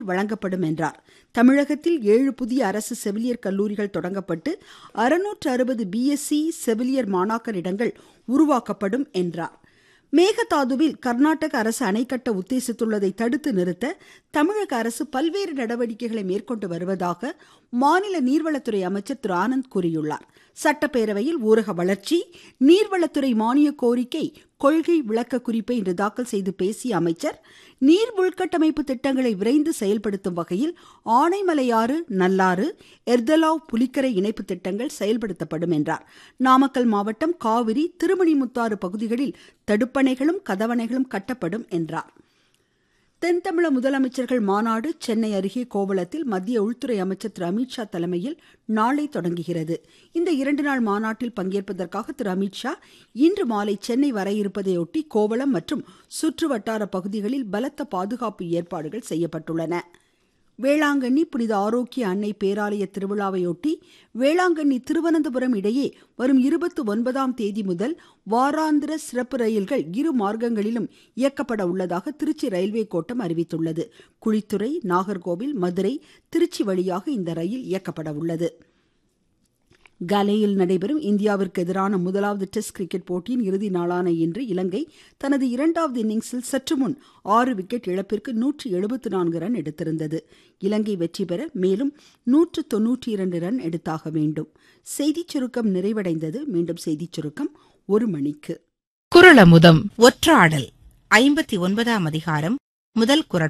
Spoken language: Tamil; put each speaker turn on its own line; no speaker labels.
வழங்கப்படும் என்றார் தமிழகத்தில் ஏழு புதிய அரசு செவிலியர் கல்லூரிகள் தொடங்கப்பட்டு அறுநூற்று அறுபது பிஎஸ்சி செவிலியர் மாணாக்கர் இடங்கள் உருவாக்கப்படும் என்றார் மேகதாதுவில் கர்நாடக அரசு அணை கட்ட உத்தேசித்துள்ளதை தடுத்து நிறுத்த தமிழக அரசு பல்வேறு நடவடிக்கைகளை மேற்கொண்டு வருவதாக மாநில நீர்வளத்துறை அமைச்சர் திரு ஆனந்த் கூறியுள்ளார் சட்டப்பேரவையில் ஊரக வளர்ச்சி நீர்வளத்துறை மானிய கோரிக்கை கொள்கை விளக்க குறிப்பை இன்று தாக்கல் செய்து பேசிய அமைச்சர் நீர் உள்கட்டமைப்பு திட்டங்களை விரைந்து செயல்படுத்தும் வகையில் ஆனைமலையாறு நல்லாறு எர்தலாவ் புலிக்கரை இணைப்பு திட்டங்கள் செயல்படுத்தப்படும் என்றார் நாமக்கல் மாவட்டம் காவிரி திருமணிமுத்தாறு பகுதிகளில் தடுப்பணைகளும் கதவணைகளும் கட்டப்படும் என்றார் தென்தமிழக முதலமைச்சர்கள் மாநாடு சென்னை அருகே கோவளத்தில் மத்திய உள்துறை அமைச்சர் திரு அமித்ஷா தலைமையில் நாளை தொடங்குகிறது இந்த இரண்டு நாள் மாநாட்டில் பங்கேற்பதற்காக திரு அமித்ஷா இன்று மாலை சென்னை வர இருப்பதையொட்டி கோவளம் மற்றும் சுற்றுவட்டார பகுதிகளில் பலத்த பாதுகாப்பு ஏற்பாடுகள் செய்யப்பட்டுள்ளன வேளாங்கண்ணி புனித ஆரோக்கிய அன்னை பேராலய திருவிழாவையொட்டி வேளாங்கண்ணி திருவனந்தபுரம் இடையே வரும் இருபத்தி ஒன்பதாம் தேதி முதல் வாராந்திர சிறப்பு ரயில்கள் இரு மார்க்கங்களிலும் இயக்கப்பட உள்ளதாக திருச்சி ரயில்வே கோட்டம் அறிவித்துள்ளது குழித்துறை நாகர்கோவில் மதுரை திருச்சி வழியாக இந்த ரயில் இயக்கப்பட உள்ளது கலேயில் நடைபெறும் இந்தியாவிற்கு எதிரான முதலாவது டெஸ்ட் கிரிக்கெட் போட்டியின் இறுதி நாளான இன்று இலங்கை தனது இரண்டாவது இன்னிங்ஸில் சற்று முன் ஆறு விக்கெட் இழப்பிற்கு நூற்று எழுபத்து நான்கு ரன் எடுத்திருந்தது இலங்கை வெற்றி பெற மேலும் நூற்று தொன்னூற்றி இரண்டு ரன் எடுத்தாக வேண்டும் செய்திச் சுருக்கம் நிறைவடைந்தது மீண்டும் செய்திச் சுருக்கம் ஒரு மணிக்கு
குரலமுதம் ஒற்றாடல் ஐம்பத்தி ஒன்பதாம் அதிகாரம் முதல் குரல்